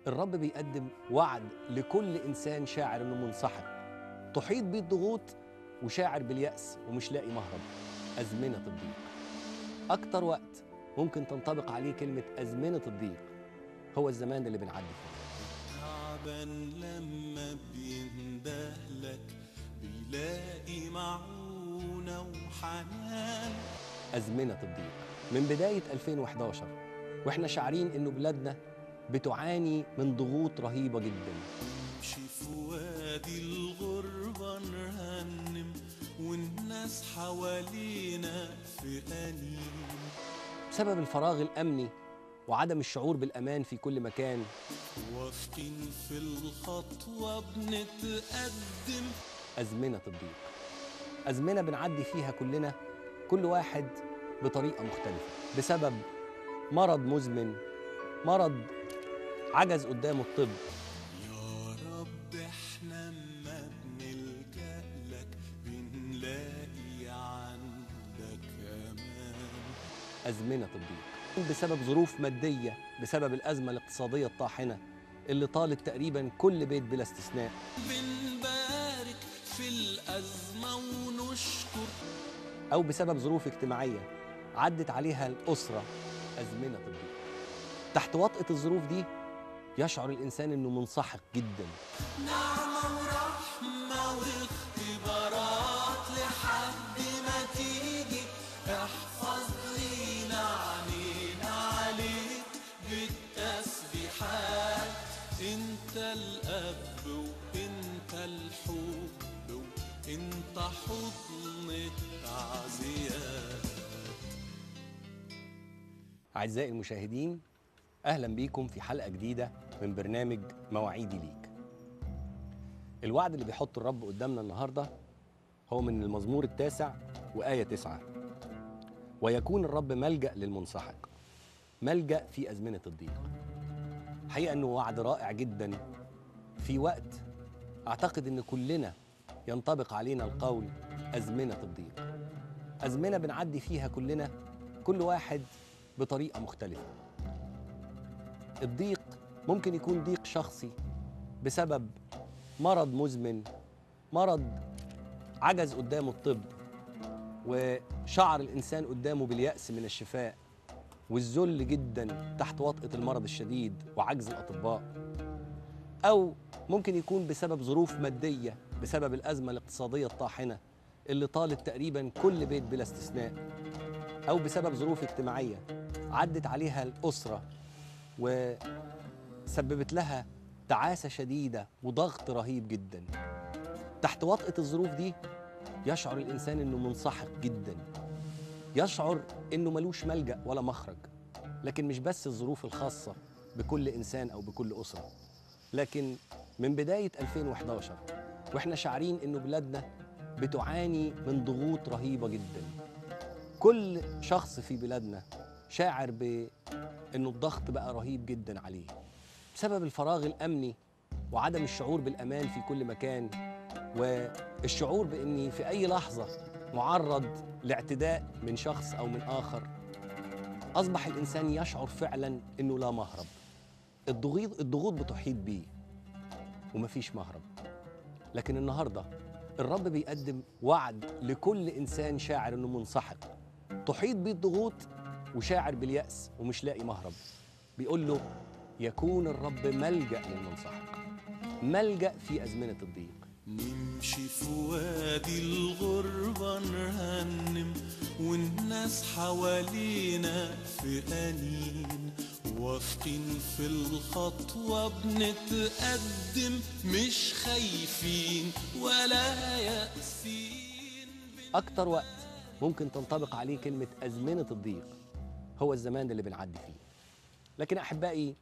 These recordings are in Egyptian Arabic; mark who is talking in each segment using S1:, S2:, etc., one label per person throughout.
S1: الرب بيقدم وعد لكل إنسان شاعر إنه منسحق تحيط بيه الضغوط وشاعر باليأس ومش لاقي مهرب أزمنة الضيق أكتر وقت ممكن تنطبق عليه كلمة أزمنة الضيق هو الزمان اللي بنعدي فيه
S2: تعبان لما بيندهلك بيلاقي معونة وحنان
S1: أزمنة الضيق من بداية 2011 وإحنا شاعرين إنه بلادنا بتعاني من ضغوط رهيبة جدا
S2: نمشي في وادي الغربة نرنم والناس حوالينا في أنين
S1: بسبب الفراغ الأمني وعدم الشعور بالأمان في كل مكان
S2: واثقين في الخطوة بنتقدم
S1: أزمنة الضيق أزمنة بنعدي فيها كلنا كل واحد بطريقة مختلفة بسبب مرض مزمن مرض عجز قدامه الطب
S2: يا رب احنا ما بنلجأ لك بنلاقي عندك أمان
S1: أزمنة الضيق بسبب ظروف مادية بسبب الأزمة الاقتصادية الطاحنة اللي طالت تقريبا كل بيت بلا استثناء
S2: بنبارك في الأزمة ونشكر
S1: أو بسبب ظروف اجتماعية عدت عليها الأسرة أزمنة الضيق تحت وطأة الظروف دي يشعر الإنسان إنه منسحق جدا
S2: نعمة ورحمة واختبارات لحد ما تيجي احفظ لينا عنينا عليك بالتسبيحات انت الاب وانت الحب وانت حضن التعزيات
S1: أعزائي المشاهدين أهلا بيكم في حلقة جديدة من برنامج مواعيدي ليك الوعد اللي بيحط الرب قدامنا النهاردة هو من المزمور التاسع وآية تسعة ويكون الرب ملجأ للمنسحق ملجأ في أزمنة الضيق حقيقة أنه وعد رائع جدا في وقت أعتقد أن كلنا ينطبق علينا القول أزمنة الضيق أزمنة بنعدي فيها كلنا كل واحد بطريقة مختلفة الضيق ممكن يكون ضيق شخصي بسبب مرض مزمن مرض عجز قدامه الطب وشعر الإنسان قدامه باليأس من الشفاء والذل جدا تحت وطأة المرض الشديد وعجز الأطباء أو ممكن يكون بسبب ظروف مادية بسبب الأزمة الاقتصادية الطاحنة اللي طالت تقريبا كل بيت بلا استثناء أو بسبب ظروف اجتماعية عدت عليها الأسرة وسببت لها تعاسة شديدة وضغط رهيب جدا تحت وطأة الظروف دي يشعر الإنسان إنه منسحق جدا يشعر إنه ملوش ملجأ ولا مخرج لكن مش بس الظروف الخاصة بكل إنسان أو بكل أسرة لكن من بداية 2011 وإحنا شاعرين إنه بلادنا بتعاني من ضغوط رهيبة جدا كل شخص في بلادنا شاعر بانه الضغط بقى رهيب جدا عليه بسبب الفراغ الامني وعدم الشعور بالامان في كل مكان والشعور باني في اي لحظه معرض لاعتداء من شخص او من اخر اصبح الانسان يشعر فعلا انه لا مهرب الضغوط الضغوط بتحيط بيه ومفيش مهرب لكن النهارده الرب بيقدم وعد لكل انسان شاعر انه منسحق تحيط بيه الضغوط وشاعر باليأس ومش لاقي مهرب بيقول له يكون الرب ملجأ للمنسحق ملجأ في أزمنة الضيق
S2: نمشي في وادي الغربة نرنم والناس حوالينا في أنين واثقين في الخطوة بنتقدم مش خايفين ولا يأسين
S1: أكتر وقت ممكن تنطبق عليه كلمة أزمنة الضيق هو الزمان اللي بنعدي فيه لكن أحبائي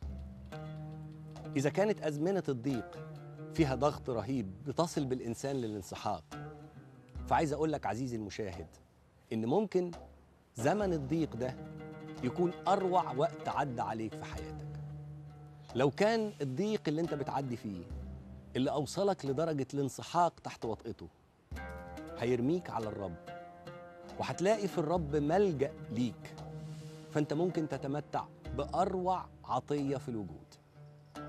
S1: إذا كانت أزمنة الضيق فيها ضغط رهيب بتصل بالإنسان للانسحاق فعايز أقول لك عزيزي المشاهد إن ممكن زمن الضيق ده يكون أروع وقت عدى عليك في حياتك لو كان الضيق اللي أنت بتعدي فيه اللي أوصلك لدرجة الانسحاق تحت وطئته هيرميك على الرب وهتلاقي في الرب ملجأ ليك فأنت ممكن تتمتع بأروع عطية في الوجود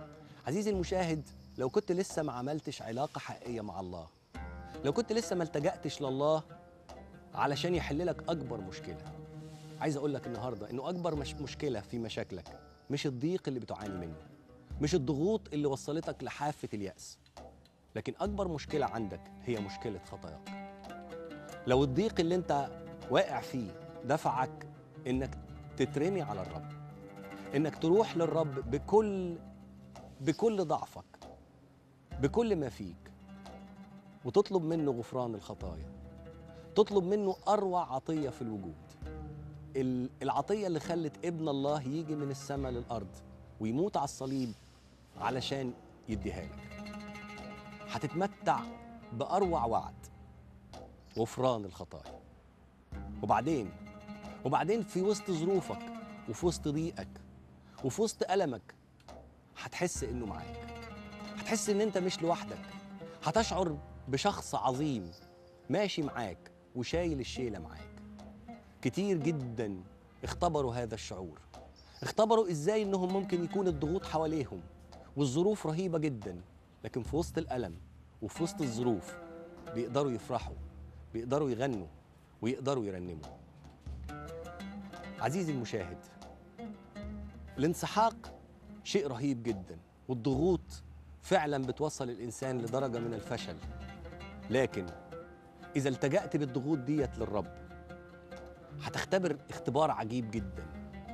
S1: عزيزي المشاهد لو كنت لسه ما عملتش علاقة حقيقية مع الله لو كنت لسه ما التجأتش لله علشان يحل لك أكبر مشكلة عايز أقول لك النهاردة إنه أكبر مش مشكلة في مشاكلك مش الضيق اللي بتعاني منه مش الضغوط اللي وصلتك لحافة اليأس لكن أكبر مشكلة عندك هي مشكلة خطاياك لو الضيق اللي أنت واقع فيه دفعك إنك تترمي على الرب إنك تروح للرب بكل بكل ضعفك بكل ما فيك وتطلب منه غفران الخطايا تطلب منه اروع عطيه في الوجود ال- العطيه اللي خلت ابن الله يجي من السماء للارض ويموت على الصليب علشان يديها لك هتتمتع باروع وعد غفران الخطايا وبعدين وبعدين في وسط ظروفك وفي وسط ضيقك وفي وسط ألمك هتحس إنه معاك هتحس إن أنت مش لوحدك هتشعر بشخص عظيم ماشي معاك وشايل الشيلة معاك كتير جدا اختبروا هذا الشعور اختبروا ازاي انهم ممكن يكون الضغوط حواليهم والظروف رهيبة جدا لكن في وسط الألم وفي وسط الظروف بيقدروا يفرحوا بيقدروا يغنوا ويقدروا يرنموا عزيزي المشاهد الانسحاق شيء رهيب جدا والضغوط فعلا بتوصل الانسان لدرجه من الفشل لكن اذا التجأت بالضغوط ديت للرب هتختبر اختبار عجيب جدا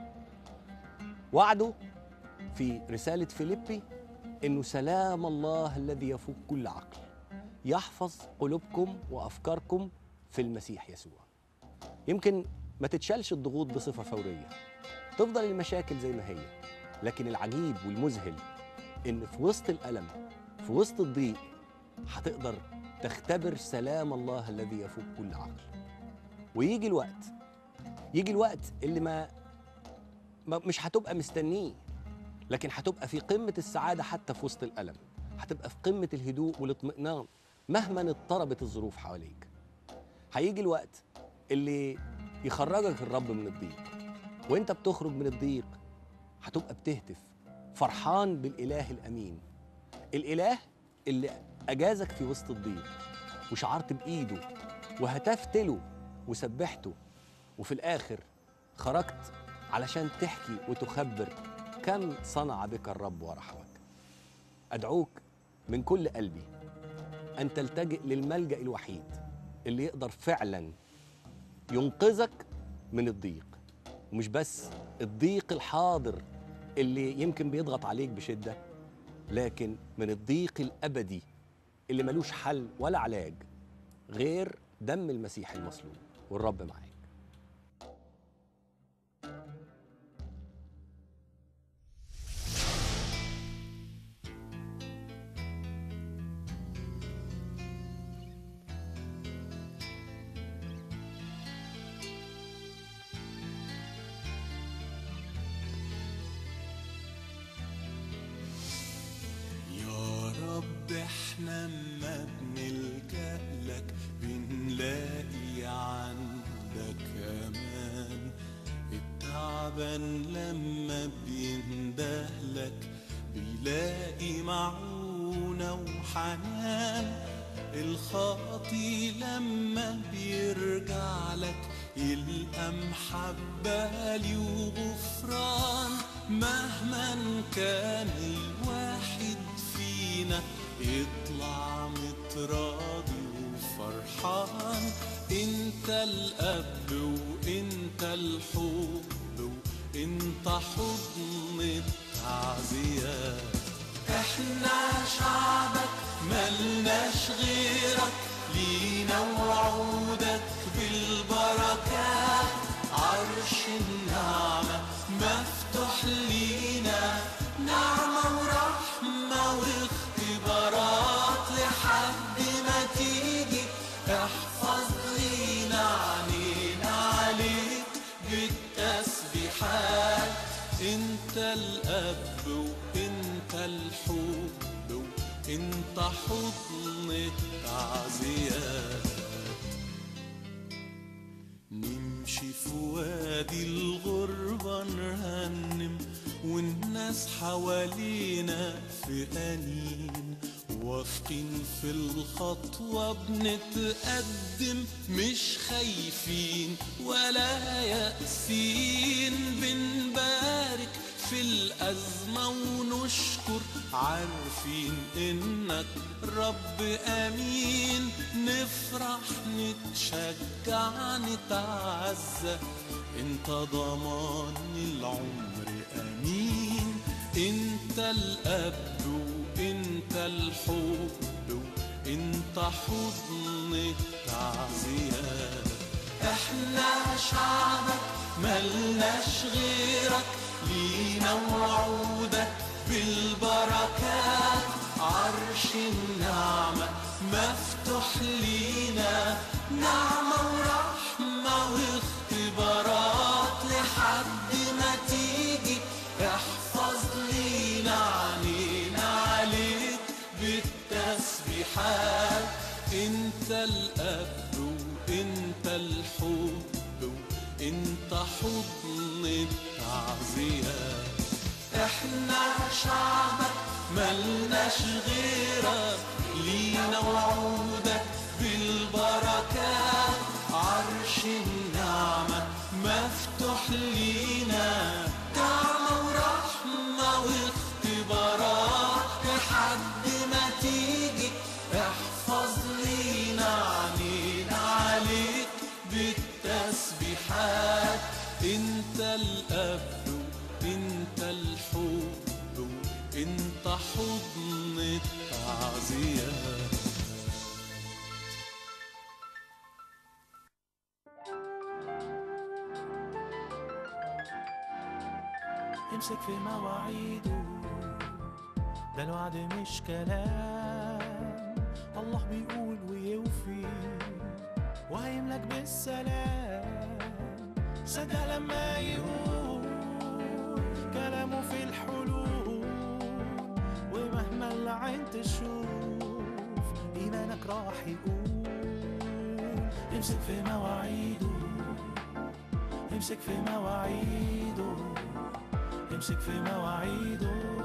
S1: وعده في رساله فيليبي انه سلام الله الذي يفوق كل عقل يحفظ قلوبكم وافكاركم في المسيح يسوع يمكن ما تتشالش الضغوط بصفه فوريه تفضل المشاكل زي ما هي لكن العجيب والمذهل ان في وسط الالم في وسط الضيق هتقدر تختبر سلام الله الذي يفوق كل عقل ويجي الوقت يجي الوقت اللي ما, ما مش هتبقى مستنيه لكن هتبقى في قمه السعاده حتى في وسط الالم هتبقى في قمه الهدوء والاطمئنان مهما اضطربت الظروف حواليك هيجي الوقت اللي يخرجك الرب من الضيق وانت بتخرج من الضيق هتبقى بتهتف فرحان بالاله الامين الاله اللي اجازك في وسط الضيق وشعرت بايده وهتفت له وسبحته وفي الاخر خرجت علشان تحكي وتخبر كم صنع بك الرب ورحمك ادعوك من كل قلبي ان تلتجئ للملجا الوحيد اللي يقدر فعلا ينقذك من الضيق ومش بس الضيق الحاضر اللي يمكن بيضغط عليك بشدة لكن من الضيق الأبدي اللي ملوش حل ولا علاج غير دم المسيح المصلوب والرب معاك
S2: يا رب احنا ما بنلجأ لك بنلاقي عندك امان التعبان لما بينده لك بيلاقي معونة وحنان الخاطي لما بيرجع لك يلقى محبة لي وغفران مهما كان الواحد فينا يطلع متراضي وفرحان انت الاب وانت الحب وانت حضن التعزيات احنا شعبك ملناش غيرك لينا وعودك بالبركات عرش النعمة مفتوح لينا نعمة ورحمة واختبارات لحد ما تيجي احفظ لينا عنينا عليك بالتسبيحات انت الاب وانت الحب وانت حضن التعزيات نمشي في وادي الغربة نرنم والناس حوالينا في أنين واثقين في الخطوة بنتقدم مش خايفين ولا يأسين بنبارك في الأزمة ونشكر عارفين إنك رب أمين نفرح نتشجع نتعزى انت ضمان العمر أمين انت الأب وانت الحب وانت حضن التعزيات احنا شعبك ملناش غيرك لينا وعودك بالبركات عرش النعمة مفتوح لينا نعمة ورحمة واختبارات لحد ما تيجي احفظ لينا عنينا عليك بالتسبيحات انت الاب وانت الحب وانت حضن التعزيات احنا شعبك ملناش غيرك لينا وعودك بالبركات عرش النعمة مفتوح لينا نعمة ورحمة واختبارات لحد ما تيجي احفظ لينا عنينا عليك بالتسبيحات انت الاب انت الحب انت حضن التعزيات
S3: امسك في مواعيده ده الوعد مش كلام الله بيقول ويوفي وهيملك بالسلام صدق لما يقول كلامه في الحلول ومهما العين تشوف إيمانك راح يقول امسك في مواعيده امسك في مواعيده امسك في مواعيده